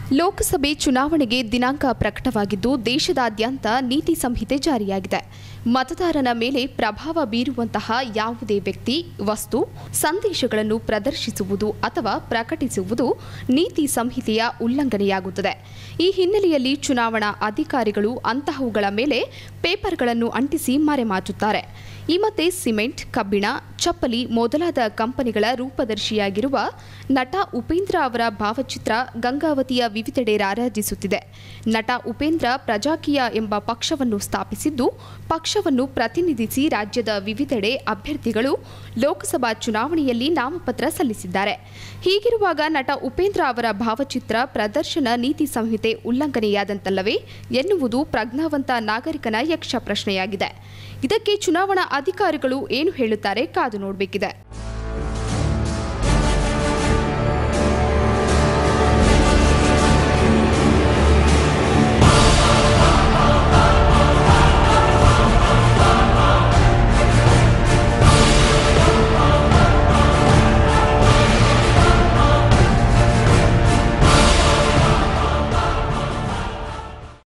ಲೋಕಸಭೆ ಚುನಾವಣೆಗೆ ದಿನಾಂಕ ಪ್ರಕಟವಾಗಿದ್ದು ದೇಶದಾದ್ಯಂತ ನೀತಿ ಸಂಹಿತೆ ಜಾರಿಯಾಗಿದೆ ಮತದಾರನ ಮೇಲೆ ಪ್ರಭಾವ ಬೀರುವಂತಹ ಯಾವುದೇ ವ್ಯಕ್ತಿ ವಸ್ತು ಸಂದೇಶಗಳನ್ನು ಪ್ರದರ್ಶಿಸುವುದು ಅಥವಾ ಪ್ರಕಟಿಸುವುದು ನೀತಿ ಸಂಹಿತೆಯ ಉಲ್ಲಂಘನೆಯಾಗುತ್ತದೆ ಈ ಹಿನ್ನೆಲೆಯಲ್ಲಿ ಚುನಾವಣಾ ಅಧಿಕಾರಿಗಳು ಅಂತಹವುಗಳ ಮೇಲೆ ಪೇಪರ್ಗಳನ್ನು ಅಂಟಿಸಿ ಮರೆಮಾಚುತ್ತಾರೆ ಈ ಮಧ್ಯೆ ಸಿಮೆಂಟ್ ಕಬ್ಬಿಣ ಚಪ್ಪಲಿ ಮೊದಲಾದ ಕಂಪನಿಗಳ ರೂಪದರ್ಶಿಯಾಗಿರುವ ನಟ ಉಪೇಂದ್ರ ಅವರ ಭಾವಚಿತ್ರ ಗಂಗಾವತಿಯ ವಿವಿಧೆಡೆ ರಾರಾಜಿಸುತ್ತಿದೆ ನಟ ಉಪೇಂದ್ರ ಪ್ರಜಾಕೀಯ ಎಂಬ ಪಕ್ಷವನ್ನು ಸ್ಥಾಪಿಸಿದ್ದು ಪಕ್ಷವನ್ನು ಪ್ರತಿನಿಧಿಸಿ ರಾಜ್ಯದ ವಿವಿಧೆಡೆ ಅಭ್ಯರ್ಥಿಗಳು ಲೋಕಸಭಾ ಚುನಾವಣೆಯಲ್ಲಿ ನಾಮಪತ್ರ ಸಲ್ಲಿಸಿದ್ದಾರೆ ಹೀಗಿರುವಾಗ ನಟ ಉಪೇಂದ್ರ ಅವರ ಭಾವಚಿತ್ರ ಪ್ರದರ್ಶನ ನೀತಿ ಸಂಹಿತೆ ಉಲ್ಲಂಘನೆಯಾದಂತಲ್ಲವೇ ಎನ್ನುವುದು ಪ್ರಜ್ಞಾವಂತ ನಾಗರಿಕನ ಯಕ್ಷ ಪ್ರಶ್ನೆಯಾಗಿದೆ ಇದಕ್ಕೆ ಚುನಾವಣಾ ಅಧಿಕಾರಿಗಳು ಏನು ಹೇಳುತ್ತಾರೆ ಕಾದು ನೋಡಬೇಕಿದೆ